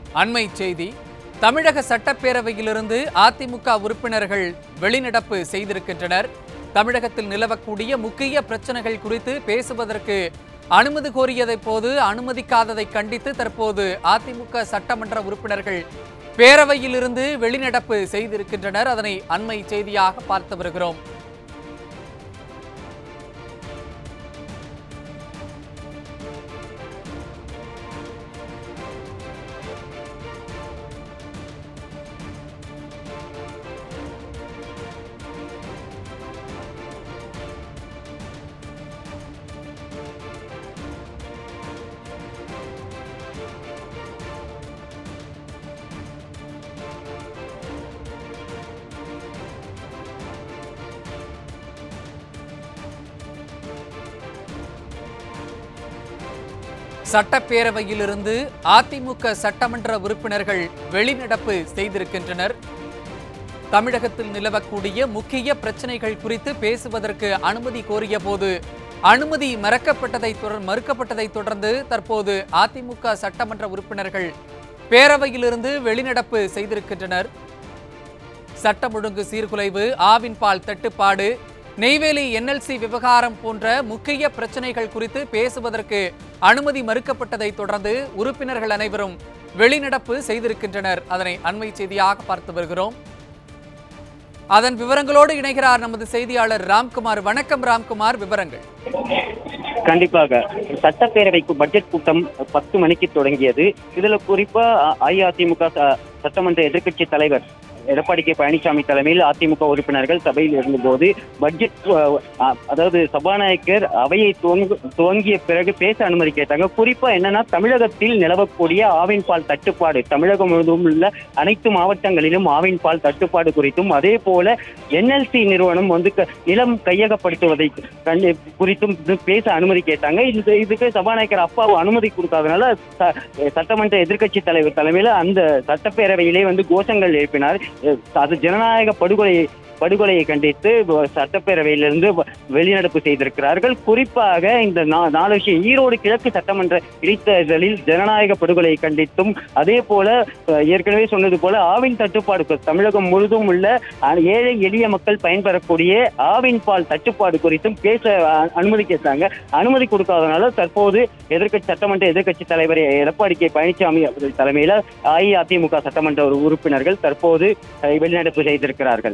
அண்மை செய்தி தமிழக சட்டப்பேரவையிலிருந்து அதிமுக உறுப்பினர்கள் வெளிநடப்பு செய்திருக்கின்றனர் தமிழகத்தில் நிலவக்கூடிய முக்கிய பிரச்சனைகள் குறித்து பேசுவதற்கு அனுமதி கோரியதை போது அனுமதிக்காததை கண்டித்து தற்போது அதிமுக சட்டமன்ற உறுப்பினர்கள் பேரவையிலிருந்து வெளிநடப்பு செய்திருக்கின்றனர் அதனை அண்மை செய்தியாக பார்த்து வருகிறோம் சட்டப்பேரவையிலிருந்து அதிமுக சட்டமன்ற உறுப்பினர்கள் வெளிநடப்பு செய்திருக்கின்றனர் தமிழகத்தில் நிலவக்கூடிய முக்கிய பிரச்சனைகள் குறித்து பேசுவதற்கு அனுமதி கோரிய போது அனுமதி மறக்கப்பட்டதை தொடர் மறுக்கப்பட்டதை தொடர்ந்து தற்போது அதிமுக சட்டமன்ற உறுப்பினர்கள் பேரவையிலிருந்து வெளிநடப்பு செய்திருக்கின்றனர் சட்டம் ஒழுங்கு சீர்குலைவு ஆவின் பால் தட்டுப்பாடு நெய்வேலி என்எல்சி விவகாரம் போன்ற முக்கிய பிரச்சனைகள் குறித்து பேசுவதற்கு அனுமதி மறுக்கப்பட்டதை தொடர்ந்து உறுப்பினர்கள் அனைவரும் வெளிநடப்பு செய்திருக்கின்றனர் அதனை அண்மை செய்தியாக பார்த்து வருகிறோம் அதன் விவரங்களோடு இணைகிறார் நமது செய்தியாளர் ராம்குமார் வணக்கம் ராம்குமார் விவரங்கள் கண்டிப்பாக சட்டப்பேரவைக்கு பட்ஜெட் கூட்டம் பத்து மணிக்கு தொடங்கியது இதுல குறிப்பா அ- அஇஅதிமுக ச- சட்டமன்ற எதிர்க்கட்சி தலைவர் எடப்பாடி கே பழனிசாமி தலைமையில் அதிமுக உறுப்பினர்கள் சபையில் இருந்தபோது பட்ஜெட் அ, அ, அதாவது சபாநாயகர் அவையை துவங்கு துவங்கிய பிறகு பேச அனுமதி கேட்டாங்க குறிப்பா என்னன்னா தமிழகத்தில் நிலவக்கூடிய ஆவின் பால் தட்டுப்பாடு தமிழகம் முழுவதும் உள்ள அனைத்து மாவட்டங்களிலும் ஆவின் பால் தட்டுப்பாடு குறித்தும் அதே போல என்எல்சி நிறுவனம் வந்து க- நிலம் கையகப்படுத்துவதை கண்டு குறித்தும் இது பேச அனுமதி கேட்டாங்க இந்த இதுக்கு சபாநாயகர் அப்பா அனுமதி கொடுக்காதனால ச- சட்டமன்ற எதிர்க்கட்சி தலைவர் தலைமையில அந்த சட்டப்பேரவையிலே வந்து கோஷங்கள் எழுப்பினார் அஹ் அது ஜனநாயக படுகொலை படுகொலையை கண்டித்து வ- சட்டப்பேரவையிலிருந்து வ- வெளிநடப்பு செய்திருக்கிறார்கள் குறிப்பாக இந்த நா- நாலு விஷயம் ஈரோடு கிழக்கு சட்டமன்ற இடைத்தேர்தலில் ஜனநாயக படுகொலையை கண்டித்தும் அதே போல அஹ், ஏற்கனவே சொன்னது போல ஆவின் தட்டுப்பாடு கு- தமிழகம் முழுதும் உள்ள அஹ், ஏழை எளிய மக்கள் பயன்பெறக்கூடிய ஆவின் பால் தட்டுப்பாடு குறித்தும் பேச அஹ், அனுமதி கேட்டாங்க அனுமதி கொடுக்காதனால தற்போது எதிர்க்கட்சி சட்டமன்ற எதிர்க்கட்சி தலைவர் எடப்பாடி கே பழனிசாமி அவர்கள் தலைமையில அஇஅதிமுக சட்டமன்ற ஒரு உறுப்பினர்கள் தற்போது அஹ், வெளிநடப்பு செய்திருக்கிறார்கள்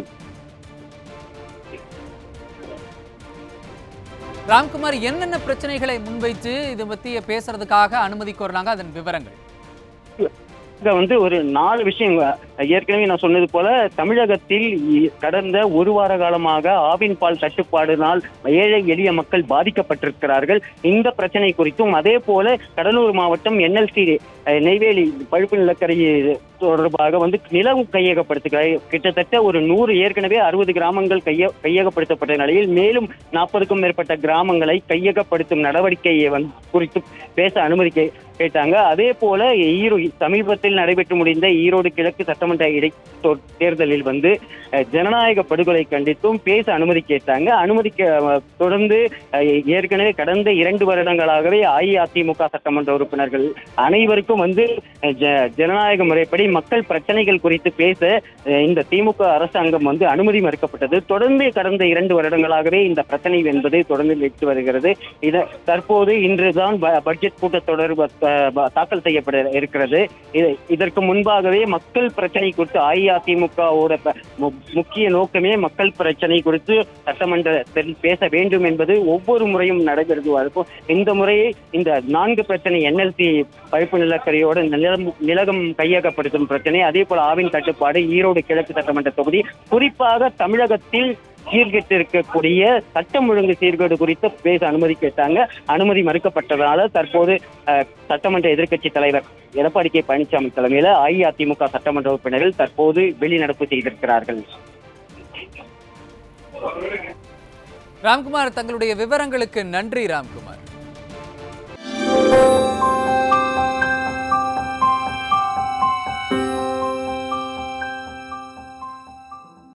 ராம்குமார் என்னென்ன பிரச்சனைகளை முன்வைத்து இது பத்தி பேசுறதுக்காக அனுமதி கோரினாங்க அதன் விவரங்கள் இங்க வந்து ஒரு நாலு விஷயம் ஏற்கனவே நான் சொன்னது போல தமிழகத்தில் இ- கடந்த ஒரு வார காலமாக ஆவின் பால் தட்டுப்பாடினால் ஏழை எளிய மக்கள் பாதிக்கப்பட்டிருக்கிறார்கள் இந்த பிரச்சனை குறித்தும் அதே போல கடலூர் மாவட்டம் என்எல்சி நெய்வேலி பழுப்பு நிலக்கரி தொடர்பாக வந்து நிலம் கையகப்படுத்துக கிட்டத்தட்ட ஒரு நூறு ஏற்கனவே அறுபது கிராமங்கள் கைய கையகப்படுத்தப்பட்ட நிலையில் மேலும் நாற்பதுக்கும் மேற்பட்ட கிராமங்களை கையகப்படுத்தும் நடவடிக்கையை வந்து குறித்து பேச அனுமதி கே- கேட்டாங்க அதே போல ஈரோ சமீபத்தில் நடைபெற்று முடிந்த ஈரோடு கிழக்கு சட்டமன்ற இடை தொ- தேர்தலில் வந்து அஹ், ஜனநாயக படுகொலை கண்டித்தும் பேச அனுமதி கேட்டாங்க அனுமதி கே- அஹ், தொடர்ந்து அஹ், ஏற்கனவே கடந்த இரண்டு வருடங்களாகவே அஇஅதிமுக சட்டமன்ற உறுப்பினர்கள் அனைவருக்கும் வந்து அஹ், ஜ- ஜனநாயக முறைப்படி மக்கள் பிரச்சனைகள் குறித்து பேச அஹ், இந்த திமுக அரசாங்கம் வந்து அனுமதி மறுக்கப்பட்டது தொடர்ந்து கடந்த இரண்டு வருடங்களாகவே இந்த பிரச்சனை என்பது தொடர்ந்து நிறுத்தி வருகிறது இத தற்போது இன்றுதான் ப- பட்ஜெட் கூட்டத்தொடர் ப- ப- தாக்கல் செய்யப்பட இருக்கிறது இது- இதற்கு முன்பாகவே மக்கள் பிரச்சனை குறித்து அஇஅதிமுகவோட ப- மு- முக்கிய நோக்கமே மக்கள் பிரச்சனை குறித்து சட்டமன்றத்தில் பேச வேண்டும் என்பது ஒவ்வொரு முறையும் நடைபெறுது இருக்கும் இந்த முறையை இந்த நான்கு பிரச்சனை என்எல்சி பழுப்பு நிலக்கரியோட நிலம் நிலகம் கையகப்படுத்தும் பிரச்சனை அதே போல ஆவின் தட்டுப்பாடு ஈரோடு கிழக்கு சட்டமன்ற தொகுதி குறிப்பாக தமிழகத்தில் சீர்கெட்டிருக்கக்கூடிய சட்டம் ஒழுங்கு சீர்கேடு குறித்து பேச அனுமதி கேட்டாங்க அனுமதி மறுக்கப்பட்டதால தற்போது அஹ், சட்டமன்ற எதிர்க்கட்சி தலைவர் எடப்பாடி கே பழனிசாமி தலைமையில அஇஅதிமுக சட்டமன்ற உறுப்பினர்கள் தற்போது வெளிநடப்பு செய்திருக்கிறார்கள் ராம்குமார் தங்களுடைய விவரங்களுக்கு நன்றி ராம்குமார்